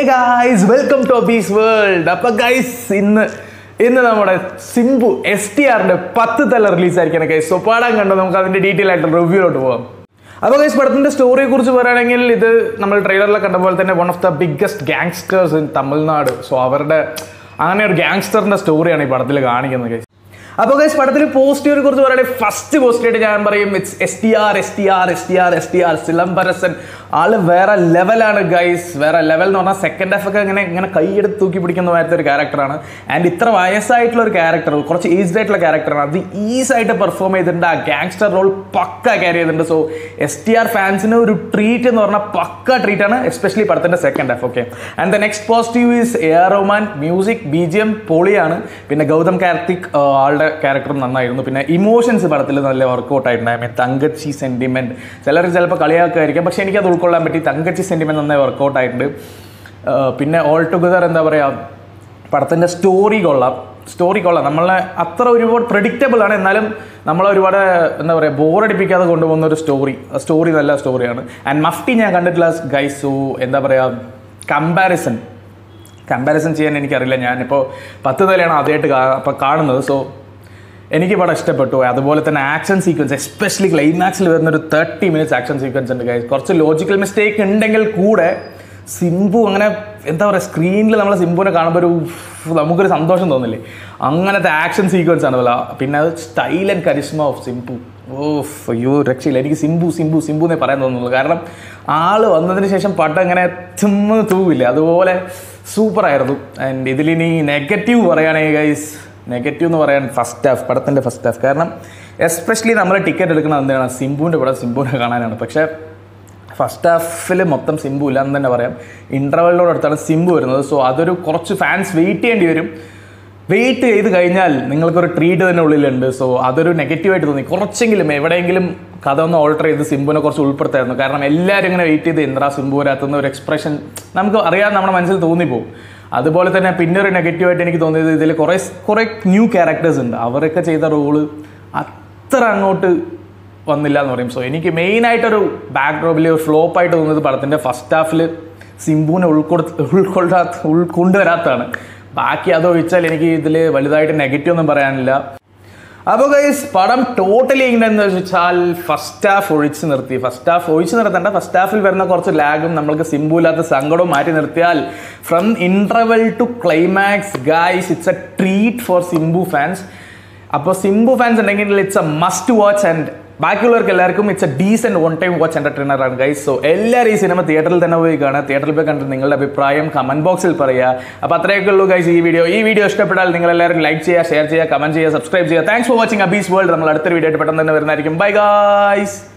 Guys welcome to Abees world അപ്പൊ guys ഇന്ന് ഇന്ന് നമ്മുടെ സിംബു എസ് ടി ആറിന്റെ പത്ത് തല റിലീസ് ആയിരിക്കണം ഗൈസ് സോ പാടാൻ കണ്ടോ നമുക്ക് അതിന്റെ ഡീറ്റെയിൽ ആയിട്ട് റിവ്യൂലോട്ട് പോകാം അപ്പോൾ ഗൈസ് പടത്തിന്റെ സ്റ്റോറിയെ കുറിച്ച് പറയുകയാണെങ്കിൽ ഇത് നമ്മൾ ട്രെയിലറിൽ കണ്ട പോലെ തന്നെ one of the biggest gangsters in Tamil Nadu so അവരുടെ അങ്ങനെ ഒരു ഗാങ്സ്റ്ററിന്റെ സ്റ്റോറിയാണ് ഈ പടത്തിൽ കാണിക്കുന്നത് ഗൈസ് അപ്പോൾ ഗൈസ് പടത്തിൽ പോസിറ്റീവിനെ കുറിച്ച് പറയുകയാണെങ്കിൽ ഫസ്റ്റ് പോസിറ്റീവായിട്ട് ഞാൻ പറയും it's S T R S T R S T R S T R Silambarasan ആള് വേറെ ലെവലാണ് ഗൈസ് വേറെ ലെവൽ എന്ന് പറഞ്ഞാൽ സെക്കൻഡ് ഹാഫ് ഒക്കെ ഇങ്ങനെ ഇങ്ങനെ കൈയെടുത്ത് തൂക്കി പിടിക്കുന്ന പോലത്തെ ഒരു ക്യാരക്ടറാണ് ആൻഡ് ഇത്ര വയസ്സായിട്ടുള്ള ഒരു ക്യാരക്ടർ കുറച്ച് ഏജ്ഡ് ആയിട്ടുള്ള ക്യാരക്ടറാണ് അത് ഈസി ആയിട്ട് പെർഫോം ചെയ്തിട്ടുണ്ട് ആ ഗാങ്സ്റ്റർ റോൾ പക്ക ക്യാരി ചെയ്തിട്ടുണ്ട് സോ എസ് ടി ആർ ഫാൻസിന് ഒരു ട്രീറ്റ് എന്ന് പറഞ്ഞാൽ പക്ക ട്രീറ്റ് ആണ് എസ്പെഷ്യലി പടത്തിന്റെ second half okay and the next positive is A R Rahman music B G M പൊളിയാണ് പിന്നെ ഗൗതം കാർത്തിക് ആ, ആളുടെ ക്യാരക്ടർ നന്നായിരുന്നു പിന്നെ ഇമോഷൻസ് പടത്തിൽ നല്ല വർക്കൗട്ട് ആയിട്ടുണ്ട് ഐ മീൻ തങ്കച്ചി സെന്റിമെന്റ് ചിലർ ചിലപ്പോൾ കളിയാക്കുമായിരിക്കും പക്ഷെ എനിക്കത് ഉൾക്കൊള്ളാൻ പറ്റി തങ്കച്ചി സെന്റിമെന്റ് നന്നായി വർക്കൗട്ട് ആയിട്ടുണ്ട് ആ, പിന്നെ ഓൾ ടുഗദർ എന്താ പറയുക പടത്തിൻ്റെ സ്റ്റോറി കൊള്ളാം സ്റ്റോറി കൊള്ളാം നമ്മളെ അത്ര ഒരുപാട് പ്രഡിക്റ്റബിൾ ആണ് എന്നാലും നമ്മളെ ഒരുപാട് എന്താ പറയുക ബോറടിപ്പിക്കാതെ കൊണ്ടുപോകുന്ന ഒരു സ്റ്റോറി സ്റ്റോറി നല്ല സ്റ്റോറിയാണ് ആൻഡ് മഫ്റ്റി ഞാൻ കണ്ടിട്ടില്ല ഗൈസ് സോ എന്താ പറയുക കമ്പാരിസൺ കമ്പാരിസൺ ചെയ്യാൻ എനിക്കറിയില്ല ഞാനിപ്പോൾ പത്ത് നിലയാണ് ആദ്യമായിട്ട് കാ- അപ്പോൾ കാണുന്നത് സോ എനിക്ക് പടം ഇഷ്ടപ്പെട്ടു അതുപോലെ തന്നെ ആക്ഷൻ സീക്വൻസ് എസ്പെഷ്യലി ക്ലൈമാക്സിൽ വരുന്ന ഒരു തേർട്ടി മിനിറ്റ്സ് ആക്ഷൻ സീക്വൻസ് ഉണ്ട് guys. കുറച്ച് ലോജിക്കൽ മിസ്റ്റേക്ക് ഉണ്ടെങ്കിൽ കൂടെ സിംബു അങ്ങനെ എന്താ പറയുക സ്ക്രീനിൽ നമ്മളെ സിംബുവിനെ കാണുമ്പോൾ ഒരു നമുക്കൊരു സന്തോഷം തോന്നില്ലേ അങ്ങനത്തെ ആക്ഷൻ സീക്വൻസ് ആണ് അതുപോലെ പിന്നെ അത് style and charisma of Simbu of അയ്യോ രക്ഷയില്ല എനിക്ക് സിംബു സിംബു സിംബു എന്നേ പറയാൻ തോന്നുള്ളൂ കാരണം ആള് വന്നതിന് ശേഷം പടം ഇങ്ങനെ ചുമ്മാ തൂവില്ല അതുപോലെ സൂപ്പറായിരുന്നു ആൻഡ് ഇതിലിനി നെഗറ്റീവ് പറയുകയാണെങ്കിൽ ഗൈസ് നെഗറ്റീവ് എന്ന് പറയാൻ ഫസ്റ്റ് ഹാഫ് പടത്തിൻ്റെ ഫസ്റ്റ് ഹാഫ് കാരണം എസ്പെഷ്യലി നമ്മൾ ടിക്കറ്റ് എടുക്കുന്നത് എന്താണ് സിംബുവിൻ്റെ പടം സിംബുവിനെ കാണാനാണ് പക്ഷേ ഫസ്റ്റ് ഹാഫിൽ മൊത്തം സിംബു ഇല്ല എന്ന് തന്നെ പറയാം ഇൻ്റർവെലിനോട് അടുത്താണ് സിംബു വരുന്നത് സോ അതൊരു കുറച്ച് ഫാൻസ് വെയിറ്റ് ചെയ്യേണ്ടി വരും വെയിറ്റ് ചെയ്ത് കഴിഞ്ഞാൽ നിങ്ങൾക്കൊരു ട്രീറ്റ് തന്നെ ഉള്ളിലുണ്ട് സോ അതൊരു നെഗറ്റീവായിട്ട് തോന്നി കുറച്ചെങ്കിലും എവിടെയെങ്കിലും കഥ ഒന്ന് ഓൾട്ടർ ചെയ്ത് സിംബുവിനെ കുറച്ച് ഉൾപ്പെടുത്തായിരുന്നു കാരണം എല്ലാവരും ഇങ്ങനെ വെയിറ്റ് ചെയ്ത് എന്താ സിംബു വരാത്തുന്ന ഒരു എക്സ്പ്രഷൻ നമുക്ക് അറിയാതെ നമ്മുടെ മനസ്സിൽ തോന്നിപ്പോവും അതുപോലെ തന്നെ പിന്നെ ഒരു നെഗറ്റീവായിട്ട് എനിക്ക് തോന്നിയത് ഇതിൽ കുറേ കുറേ ന്യൂ ക്യാരക്ടേഴ്സ് ഉണ്ട് അവരൊക്കെ ചെയ്ത റോള് അത്ര അങ്ങോട്ട് വന്നില്ല എന്ന് പറയും സോ എനിക്ക് മെയിനായിട്ടൊരു ബാക്ക് ഡ്രോപ്പിൽ ഒരു ഫ്ലോപ്പ് ആയിട്ട് തോന്നുന്നത് പടത്തിൻ്റെ ഫസ്റ്റ് ഹാഫിൽ സിംബുവിനെ ഉൾക്കൊടുത്ത് ഉൾക്കൊള്ളാത്ത ഉൾക്കൊണ്ടുവരാത്തതാണ് ബാക്കി അതൊഴിച്ചാൽ എനിക്ക് ഇതിൽ വലുതായിട്ട് നെഗറ്റീവ് ഒന്നും പറയാനില്ല അപ്പോൾ ഗൈസ് പടം ടോട്ടലി എങ്ങനെയെന്ന് വെച്ചാൽ ഫസ്റ്റ് ഹാഫ് ഒഴിച്ച് നിർത്തി ഫസ്റ്റ് ഹാഫ് ഒഴിച്ച് നിർത്തണ്ട ഫസ്റ്റ് ഹാഫിൽ വരുന്ന കുറച്ച് ലാഗും നമ്മൾക്ക് സിംബു ഇല്ലാത്ത സങ്കടവും മാറ്റി നിർത്തിയാൽ from interval to climax guys it's a treat for Simbu fans അപ്പോൾ സിംബു ഫാൻസ് ഉണ്ടെങ്കിൽ it's a must watch and ബാക്കിയുള്ളവർക്ക് എല്ലാവർക്കും it's a decent one time watch entertainer ആണ് ഗൈസ് സോ എല്ലാവരും ഈ സിനിമ തിയേറ്ററിൽ തന്നെ പോയി കാണുക തിയേറ്ററിൽ പോയി കണ്ടിട്ട് നിങ്ങളുടെ അഭിപ്രായം കമന്റ് ബോക്സിൽ പറയുക അപ്പോൾ അത്രയൊക്കെ ഉള്ളൂ ഗൈസ് ഈ വീഡിയോ ഈ വീഡിയോ ഇഷ്ടപ്പെട്ടാൽ നിങ്ങൾ എല്ലാവരും ലൈക്ക് ചെയ്യുക ഷെയർ ചെയ്യുക കമന്റ് ചെയ്യുക സബ്സ്ക്രൈബ് ചെയ്യുക thanks for watching Abees world നമ്മൾ അടുത്തൊരു വീഡിയോ ആയിട്ട് പെട്ടെന്ന് തന്നെ വരുന്നതായിരിക്കും ബൈ ഗൈസ്